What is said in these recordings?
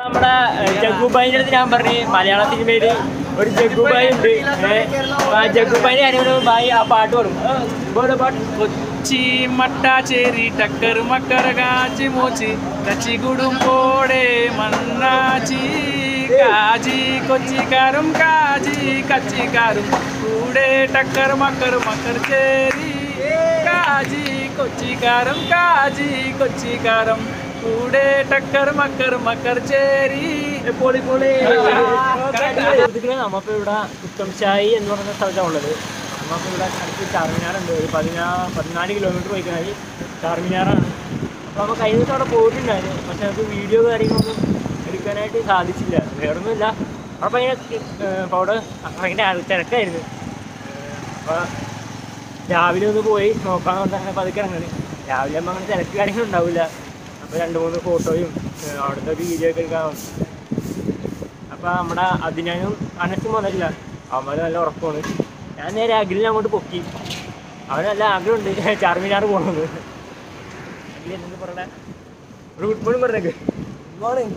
നമ്മുടെ ജഗ്ഗുബായിന്റെ അടുത്ത് ഞാൻ പറഞ്ഞു മലയാള സിനിമയിൽ ഒരു ജഗ്ഗുബായി ഉണ്ട് ഏ, ആ ജഗ്ഗുബായിന്റെ കാര്യം ബായി ആ പാട്ട് പാടും ആ, ഇതുപോലെ പാട്ട് കൊച്ചി മട്ടാച്ചേരി ടക്കർ മക്കർ കാച്ചി മോച്ചി കച്ചി കുടുംബോടെ മണ്ണാച്ചി കാജി കൊച്ചിക്കാരും കാജി കച്ചിക്കാരും കൂടെ ടക്കർ മക്കർ മക്കർ ചേരി കാജി കൊച്ചിക്കാരും കാജി കൊച്ചിക്കാരും കൂടെ ടക്കർ മക്കർ മക്കർ ചേരി പൊളി പൊളി നമ്മളിപ്പോ ഇവിടെ കുത്തംശായി എന്ന് പറയുന്ന സ്ഥലത്താണ് ഉള്ളത് നമുക്ക് ഇവിടെ അടുത്ത് ചാർമിനാറുണ്ട് ഒരു പതിനാ പതിനാല് കിലോമീറ്റർ പോയി കഴിഞ്ഞാൽ ചാർമിനാറാണ് അപ്പോൾ നമുക്ക് കഴിഞ്ഞ ദിവസം അവിടെ പോയിട്ടുണ്ടായിരുന്നു പക്ഷെ നമുക്ക് വീഡിയോ കാര്യങ്ങളൊന്നും എടുക്കാനായിട്ട് സാധിച്ചില്ല വേറൊന്നുമില്ല അപ്പോൾ ഭയങ്കര ഏഹ്, അപ്പോൾ അവിടെ ഭയങ്കര ആൾ- തിരക്കായിരുന്നു അപ്പോൾ രാവിലെ ഒന്ന് പോയി നോക്കാൻ കൊണ്ട് അങ്ങനെ പതുക്കെ ഇറങ്ങണ് രാവിലെ ആകുമ്പോൾ അങ്ങനെ തിരക്ക് കാര്യങ്ങളും ഉണ്ടാവില്ല അപ്പോൾ രണ്ട് മൂന്ന് ഫോട്ടോയും ഏഹ്, അവിടുത്തെ വീഡിയോ ഒക്കെ എടുക്കാൻ വന്നു. അപ്പോൾ നമ്മുടെ അതിനും അനസും വന്നിട്ടില്ല അവന്മാർ നല്ല ഉറക്കമാണ് ഞാൻ നേരെ അഖിലിനെ അങ്ങോട്ട് പൊക്കി അവന് നല്ല ആഗ്രഹമുണ്ട് ചാർമിനാർ പോകണമെന്ന് അഖിൽ എന്തെന്ന് പറയണേ ഒരു ഗുഡ് മോർണിംഗ് പറഞ്ഞേക്ക് മോർണിംഗ്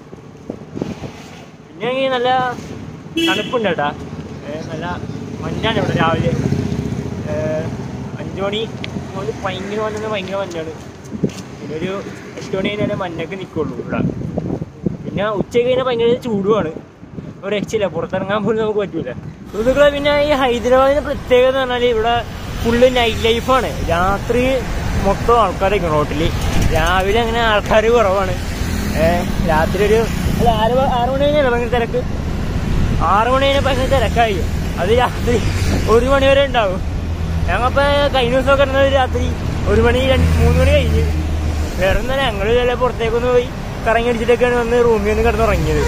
പിന്നെ ഈ നല്ല തണുപ്പുണ്ട് കേട്ടാ ഏ, നല്ല മഞ്ഞാണ് ഇവിടെ രാവിലെ ഏ, അഞ്ച് മണി മുതൽ ഭയങ്കര മഞ്ഞ ഭയങ്കര മഞ്ഞാണ് പിന്നെ ഒരു എട്ട് മണി കഴിഞ്ഞാൽ മഞ്ഞൊക്കെ നിൽക്കുള്ളൂ ഇവിടെ പിന്നെ ഉച്ചയ്ക്ക് കഴിഞ്ഞാൽ ഭയങ്കര ചൂടുമാണ് ഒരു രക്ഷയില്ല പുറത്തിറങ്ങാൻ പോലും നമുക്ക് പറ്റൂല സുഹൃത്തുക്കളെ പിന്നെ ഈ ഹൈദരാബാദിന്റെ പ്രത്യേകത എന്ന് പറഞ്ഞാൽ ഇവിടെ ഫുള്ള് നൈറ്റ് ലൈഫാണ് രാത്രി മൊത്തം ആൾക്കാരൊക്കെ റോട്ടിൽ രാവിലെ അങ്ങനെ ആൾക്കാർ കുറവാണ് ഏഹ് രാത്രി ഒരു അല്ല ആറ് മ- ആറ് മണി കഴിഞ്ഞാൽ ഭയങ്കര തിരക്ക് ആറ് മണി കഴിഞ്ഞാൽ ഭയങ്കര തിരക്കായി അത് രാത്രി ഒരു മണി വരെ ഉണ്ടാവും ഞങ്ങളിപ്പോ കഴിഞ്ഞ ദിവസമൊക്കെ ഇരുന്നത് രാത്രി ഒരു മണി രണ്ട് മൂന്ന് മണി കഴിഞ്ഞ് വേറെ ഒന്നല്ല ഞങ്ങൾ ചില പുറത്തേക്കൊന്ന് പോയി കറങ്ങി അടിച്ചിട്ടൊക്കെയാണ് വന്ന് റൂമിൽ നിന്ന് കിടന്നുറങ്ങിയത്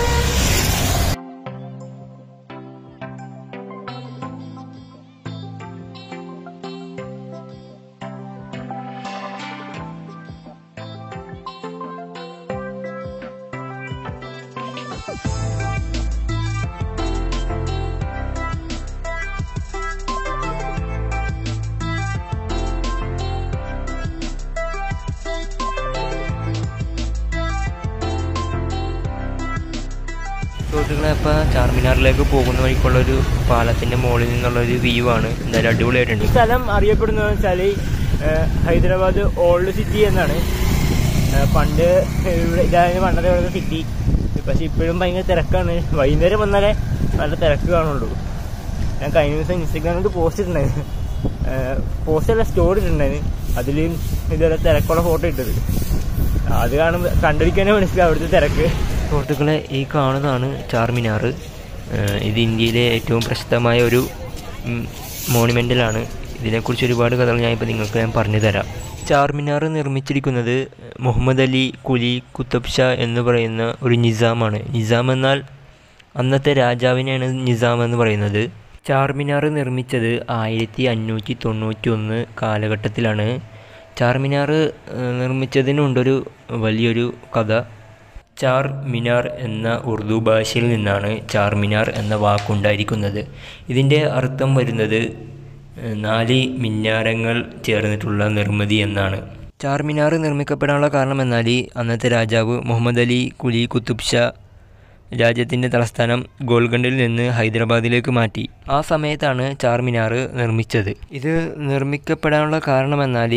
സുഹൃത്തുക്കളെ അപ്പോൾ ചാർമിനാറിലേക്ക് പോകുന്ന വഴിക്കുള്ള ഒരു പാലത്തിൻ്റെ മുകളിൽ നിന്നുള്ള ഒരു വ്യൂ ആണ് എന്തായാലും അടിപൊളിയായിട്ടുണ്ട് ഈ സ്ഥലം അറിയപ്പെടുന്നത് വെച്ചാൽ ഹൈദരാബാദ് ഓൾഡ് സിറ്റി എന്നാണ് ഏഹ് പണ്ട് ഇവിടെ ഇതായിരുന്നു പണ്ടത്തെ ഇവിടുത്തെ സിറ്റി പക്ഷെ ഇപ്പോഴും ഭയങ്കര തിരക്കാണ് വൈകുന്നേരം വന്നാലേ നല്ല തിരക്ക് കാണുള്ളൂ ഞാൻ കഴിഞ്ഞ ദിവസം ഇൻസ്റ്റഗ്രാമിൽ പോസ്റ്റ് ഇട്ടുണ്ടായിരുന്നു പോസ്റ്റ് അല്ല സ്റ്റോറി ഇട്ടിട്ടുണ്ടായിരുന്നു അതിൽ ഇതുവരെ തിരക്കുള്ള ഫോട്ടോ ഇട്ടത് അത് കാണുമ്പോൾ കണ്ടിരിക്കാനേ മനസ്സിലാവും അവിടുത്തെ തിരക്ക് സുഹൃത്തുക്കളെ ഈ കാണുന്നതാണ് ചാർമിനാർ ഏഹ് ഇത് ഇന്ത്യയിലെ ഏറ്റവും പ്രശസ്തമായ ഒരു മോണിമെൻ്റലാണ് ഇതിനെക്കുറിച്ച് ഒരുപാട് കഥകൾ ഞാൻ ഇപ്പോൾ നിങ്ങൾക്ക് ഞാൻ പറഞ്ഞു തരാം ചാർമിനാർ നിർമ്മിച്ചിരിക്കുന്നത് മുഹമ്മദ് അലി കുലി കുത്തബ് ഷാ എന്ന് പറയുന്ന ഒരു നിസാമാണ് നിസാം എന്നാൽ അന്നത്തെ രാജാവിനെയാണ് നിസാം എന്ന് പറയുന്നത് ചാർമിനാർ നിർമ്മിച്ചത് ആയിരത്തി അഞ്ഞൂറ്റി തൊണ്ണൂറ്റി ഒന്ന് കാലഘട്ടത്തിലാണ് ചാർമിനാർ ഏഹ്, നിർമ്മിച്ചതിനുണ്ടൊരു വലിയൊരു കഥ ചാർ മിനാർ എന്ന ഉറുദു ഭാഷയിൽ നിന്നാണ് ചാർമിനാർ എന്ന വാക്കുണ്ടായിരിക്കുന്നത് ഇതിൻ്റെ അർത്ഥം വരുന്നത് ഏഹ്, നാല് മിന്നാരങ്ങൾ ചേർന്നിട്ടുള്ള നിർമ്മിതി എന്നാണ് ചാർമിനാർ നിർമ്മിക്കപ്പെടാനുള്ള കാരണം എന്നാൽ അന്നത്തെ രാജാവ് മുഹമ്മദ് അലി കുലി കുത്തുബ് ഷാ രാജ്യത്തിൻ്റെ തലസ്ഥാനം ഗോൽഗണ്ടിൽ നിന്ന് ഹൈദരാബാദിലേക്ക് മാറ്റി ആ സമയത്താണ് ചാർമിനാർ നിർമ്മിച്ചത് ഇത് നിർമ്മിക്കപ്പെടാനുള്ള കാരണമെന്നാൽ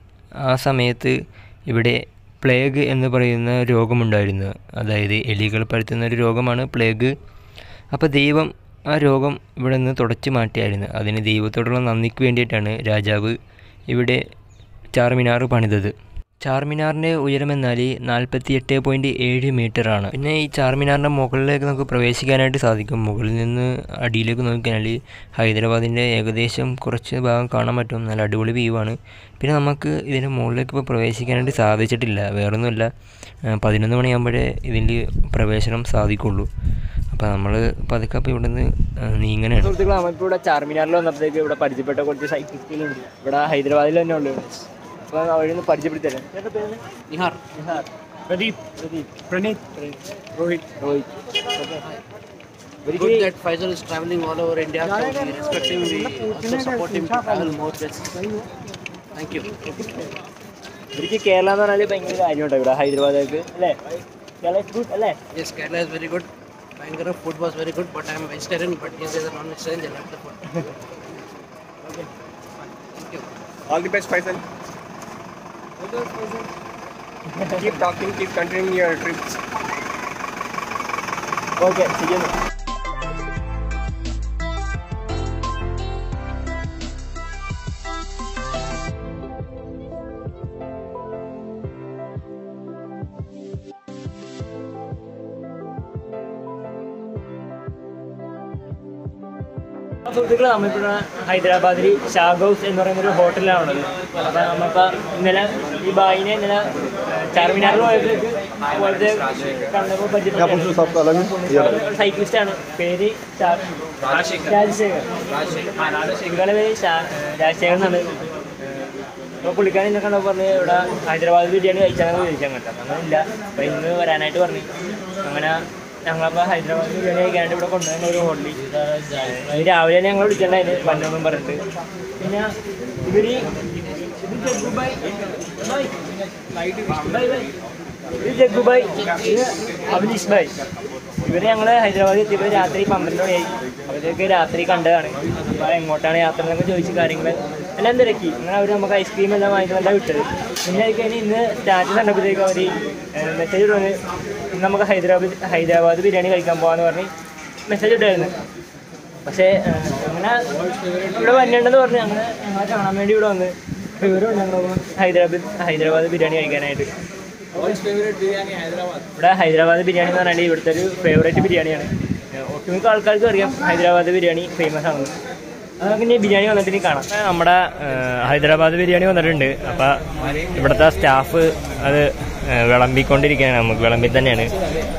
ആ സമയത്ത് ഇവിടെ പ്ലേഗ് എന്ന് പറയുന്ന രോഗമുണ്ടായിരുന്നു അതായത് എലികൾ പരത്തുന്ന ഒരു രോഗമാണ് പ്ലേഗ് അപ്പോൾ ദൈവം ആ രോഗം ഇവിടെ നിന്ന് തുടച്ചു മാറ്റിയായിരുന്നു അതിന് ദൈവത്തോടുള്ള നന്ദിക്ക് വേണ്ടിയിട്ടാണ് രാജാവ് ഇവിടെ ചാർമിനാർ പണിതത് ചാർമിനാറിൻ്റെ ഉയരമെന്നാൽ നാൽപ്പത്തി എട്ട് പോയിൻറ്റ് ഏഴ് മീറ്ററാണ് പിന്നെ ഈ ചാർമിനാറിൻ്റെ മുകളിലേക്ക് നമുക്ക് പ്രവേശിക്കാനായിട്ട് സാധിക്കും മുകളിൽ നിന്ന് അടിയിലേക്ക് നോക്കിയാൽ ഹൈദരാബാദിൻ്റെ ഏകദേശം കുറച്ച് ഭാഗം കാണാൻ പറ്റും നല്ല അടിപൊളി വ്യൂ ആണ് പിന്നെ നമുക്ക് ഇതിൻ്റെ മുകളിലേക്ക് ഇപ്പോൾ പ്രവേശിക്കാനായിട്ട് സാധിച്ചിട്ടില്ല വേറൊന്നുമില്ല ആ, പതിനൊന്ന് മണിയാകുമ്പോഴേ ഇതിൽ പ്രവേശനം സാധിക്കുള്ളൂ അപ്പോൾ നമ്മൾ പതുക്കെ അപ്പോൾ ഇവിടെ നിന്ന് നീങ്ങനെയാണ് സുഹൃത്തുക്കളെ നമ്മളിപ്പോൾ ഇവിടെ ചാർമിനാറിൽ വന്നപ്പോഴത്തേക്ക് ഇവിടെ പരിചയപ്പെട്ട കുറച്ച് സൈക്കിളുണ്ട് ഇവിടെ ഹൈദരാബാദിൽ തന്നെ ഉള്ളത് അപ്പോൾ അവരെ ഒന്ന് പരിചയപ്പെടുത്തി തരാം ചേട്ടൻ്റെ പേര് Nihar Nihar Pradeep Pradeep Praneeth Rohit Rohit okay Good that Faisal is traveling all over India, so we respect him, we also support him to travel more places. Thank you. ഇവർക്ക് കേരള എന്ന് പറഞ്ഞാൽ ഭയങ്കര കാര്യമുണ്ട് ഇവിടെ ഹൈദരാബാദിലേക്ക് അല്ലേ കേരള is good അല്ലേ Yes, Kerala is very good. Bangara food was very good, but I am vegetarian. But yes, as a non-vegetarian, they love the food. Thank you. All the best, Faisal. keep talking, keep continuing your trips. Okay ശരി സുഹൃത്തുക്കളെ നമ്മളിപ്പോൾ ഹൈദരാബാദിൽ ഷാഗ് house എന്ന് പറയുന്ന ഒരു ഹോട്ടലിലാണുള്ളത് അപ്പോൾ നമ്മളിപ്പോൾ ഇന്നലെ ഈ ബായിനെ ഇന്നലെ ചാർമിനാറിൽ പോയപ്പോഴേക്ക് പോലത്തെ കണ്ടപ്പോൾ പരിചയപ്പെട്ടു സൈക്ലിസ്റ്റ് ആണ് പേര് ഷാ- രാജശേഖർ പുള്ളിക്കാരുടെ പേര് ഷാ- രാജശേഖർ എന്നാണ് അപ്പോൾ പുള്ളിക്കാരൻ എന്നെ കണ്ടപ്പോൾ പറഞ്ഞ് ഇവിടെ ഹൈദരാബാദ് ബിരിയാണി കഴിച്ചാൽ ചോദിച്ചാൽ കേട്ടോ അങ്ങനെ ഇല്ല അപ്പോൾ ഇന്ന് വരാനായിട്ട് പറഞ്ഞു അങ്ങനെ ഞങ്ങളപ്പോൾ ഹൈദരാബാദ് ബിരിയാണി കഴിക്കാനായിട്ട് ഇവിടെ കൊണ്ടുവന്ന ഒരു ഹോട്ടലിൽ അത് രാവിലെ തന്നെ ഞങ്ങൾ വിളിച്ചിട്ടുണ്ടായിരുന്നു വന്നോന്നും പറഞ്ഞിട്ട് പിന്നെ ഇവര് ഇത് ജഗ്ഗുബായ് ബൈ. By, by. ഇത് ജഗ്ഗുബായ് ഇത് അഭിനീഷ് ഭായ് ഇവര് ഞങ്ങൾ ഹൈദരാബാദിൽ എത്തിയപ്പോൾ രാത്രി പന്ത്രണ്ട് മണിയായി അവരൊക്കെ രാത്രി കണ്ടതാണ് അപ്പോൾ എങ്ങോട്ടാണ് യാത്ര എന്നൊക്കെ ചോദിച്ച കാര്യങ്ങൾ എല്ലാം തിരക്കി അങ്ങനെ അവർ നമുക്ക് ഐസ്ക്രീം എല്ലാം വാങ്ങിക്കൊണ്ടാ വിട്ടത് പിന്നെ അത് കഴിഞ്ഞ് ഇന്ന് സ്റ്റാറ്റസ് കണ്ടപ്പോഴത്തേക്ക് അവർ മെസ്സേജ് ഇടുന്നത് ഇന്ന് നമുക്ക് ഹൈദരാബാദ് ഹൈദരാബാദ് ബിരിയാണി കഴിക്കാൻ പോകാമെന്ന് പറഞ്ഞ് മെസ്സേജ് ഇട്ടായിരുന്നു പക്ഷേ ഏഹ്, അങ്ങനെ ഇവിടെ വന്നിട്ടുണ്ടെന്ന് പറഞ്ഞ് ഞങ്ങൾ ഞങ്ങളെ കാണാൻ വേണ്ടി ഇവിടെ വന്ന് അപ്പോൾ ഇവരും ഞങ്ങൾ ഹൈദരാബാദ് ഹൈദരാബാദ് ബിരിയാണി കഴിക്കാനായിട്ട് ഇവിടെ ഹൈദരാബാദ് ബിരിയാണി എന്ന് പറഞ്ഞാൽ ഇവിടുത്തെ ഒരു ഫേവറേറ്റ് ബിരിയാണിയാണ് ഏഹ് ഒട്ടുമിക്ക ആൾക്കാർക്ക് അറിയാം ഹൈദരാബാദ് ബിരിയാണി ഫേമസ് ആണെന്ന് അത് നമുക്ക് ഇനി ബിരിയാണി വന്നിട്ട് ഇനി കാണാം ഏഹ് നമ്മുടെ ഏഹ് ഹൈദരാബാദ് ബിരിയാണി വന്നിട്ടുണ്ട് അപ്പോൾ ഇവിടുത്തെ സ്റ്റാഫ് അത് ഏഹ് വിളമ്പിക്കൊണ്ടിരിക്കുകയാണ് നമുക്ക് വിളമ്പി തന്നെയാണ്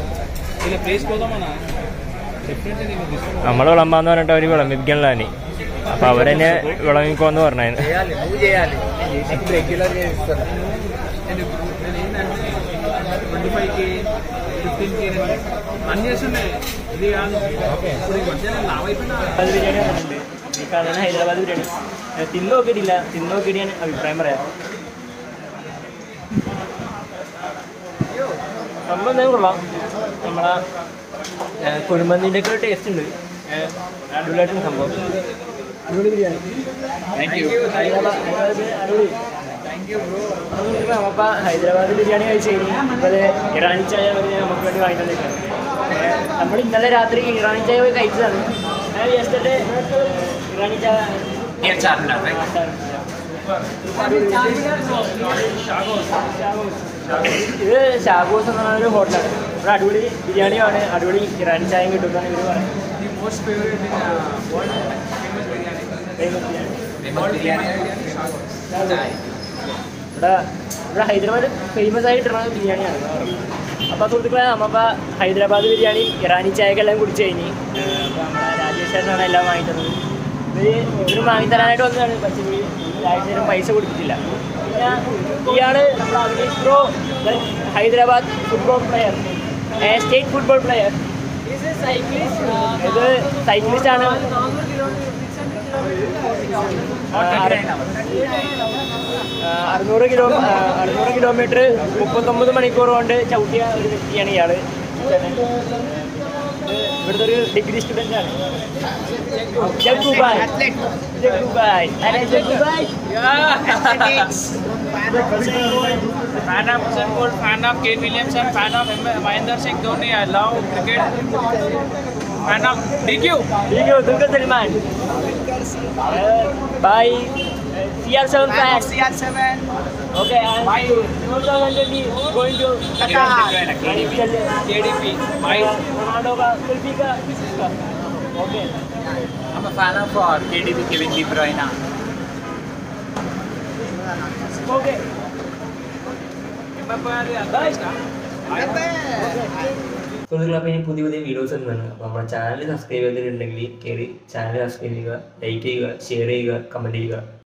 നമ്മൾ വിളമ്പാന്ന് പറഞ്ഞിട്ട് അവർ വിളമ്പിക്കണല്ലോ അപ്പോൾ അവരെന്നെ വിളമ്പിക്കോന്ന് പറഞ്ഞായിരുന്നു ట్వంటీ ఫైవ్ కి ఫిఫ్టీన్ కి రన్ చేస్తుండే ఇది కాదు ఇప్పుడు ఈ మధ్యన లావ్ అయిపోయినా ഹൈദരാബാദ് ബിരിയാണി വന്നിട്ടുണ്ട് ഈ കാണുന്ന ഹൈദരാബാദ് ബിരിയാണി ഏഹ് തിന്ന് നോക്കിയിട്ടില്ല തിന്ന് നോക്കിയിട്ട് ഞാൻ അഭിപ്രായം പറയാം സംഭവം എന്തായാലും കൊള്ളാം നമ്മളെ ഏഹ് കുഴിമന്തിൻ്റെ ഒക്കെ ഒരു ടേസ്റ്റ് ഉണ്ട് ഏഹ് അടിപൊളിയായിട്ടുണ്ട് സംഭവം അടിപൊളി ബിരിയാണി താങ്ക് യു അടിപൊളി നമ്മപ്പ ഹൈദരാബാദ് ബിരിയാണി കഴിച്ച് കഴിഞ്ഞു അപ്പോൾ അത് ഇറാനി ചായ വരെ നമുക്ക് വേണ്ടി വാങ്ങിക്കൊണ്ടിരിക്കുകയാണ് നമ്മൾ ഇന്നലെ രാത്രി ഇറാനി ചായ പോയി കഴിച്ചതാണ് യെസ്റ്റർഡേ ഇറാനി ചായ ഇത് ഷാഗോസ് എന്ന് പറഞ്ഞ ഒരു ഹോട്ടലാണ് ഇവിടെ അടിപൊളി ബിരിയാണിയാണ് അടിപൊളി ഇറാനി ചായയും കിട്ടുമെന്നാണ് ഇവർ പറയുന്നത് the most favourite in world famous biryani Famous biryani ഇവിടെ ഇവിടെ ഹൈദരാബാദ് ഫേമസ് ആയിട്ടുള്ള ബിരിയാണിയാണ് അപ്പോൾ സുഹൃത്തുക്കളെ നമ്മപ്പോൾ ഹൈദരാബാദ് ബിരിയാണി ഇറാനി ചായക്കെല്ലാം കുടിച്ച് കഴിഞ്ഞ് അപ്പോൾ നമ്മുടെ രാജേഷ് ചേട്ടനാണ് എല്ലാം വാങ്ങിത്തന്നത് ഇവർ ഇവർ വാങ്ങിത്തരാനായിട്ട് വന്നതാണ് പക്ഷേ ഇവർ രാജേഷ് ചേട്ടൻ പൈസ കൊടുത്തിട്ടില്ല പിന്നെ ഇയാൾ നമ്മുടെ Abhinesh bro Hyderabad football player state football player ഇത് സൈക്ലിസ്റ്റ് ആണ് ആ, അറുന്നൂറ് കിലോ ആ, അറുന്നൂറ് കിലോമീറ്റർ മുപ്പത്തൊമ്പത് മണിക്കൂർ കൊണ്ട് ചവിട്ടിയ ഒരു വ്യക്തിയാണ് ഇയാള് ഇവിടുത്തെ ഒരു ഡിഗ്രി സ്റ്റുഡൻ്റ് ആണ് ജഗ്ഗുബായ് ജഗ്ഗുബായ് അരെ Jaggubhai fan of Usain Bolt, fan of Kane Williamson, fan of Mahendra Singh Dhoni. I love cricket. Fan of DQ. Thank you, Dulquer Salman. Bye. CR7 fans. CR7. Okay, and Bye. 2020 going to Qatar. KDP. KDP. Bye. Ronaldo का selfie का किसका? Okay. I'm a fan of uh, KDB Kevin De Bruyne. Okay. Bye. സുഹൃത്തുക്കളെ അപ്പോൾ ഇനി പുതിയ പുതിയ videos എന്താണ് അപ്പോൾ നമ്മുടെ ചാനൽ സബ്സ്ക്രൈബ് ചെയ്തിട്ടുണ്ടെങ്കിൽ കയറി ചാനൽ സബ്സ്ക്രൈബ് ചെയ്യുക ലൈക്ക് ചെയ്യുക ഷെയർ ചെയ്യുക കമൻറ്റ് ചെയ്യുക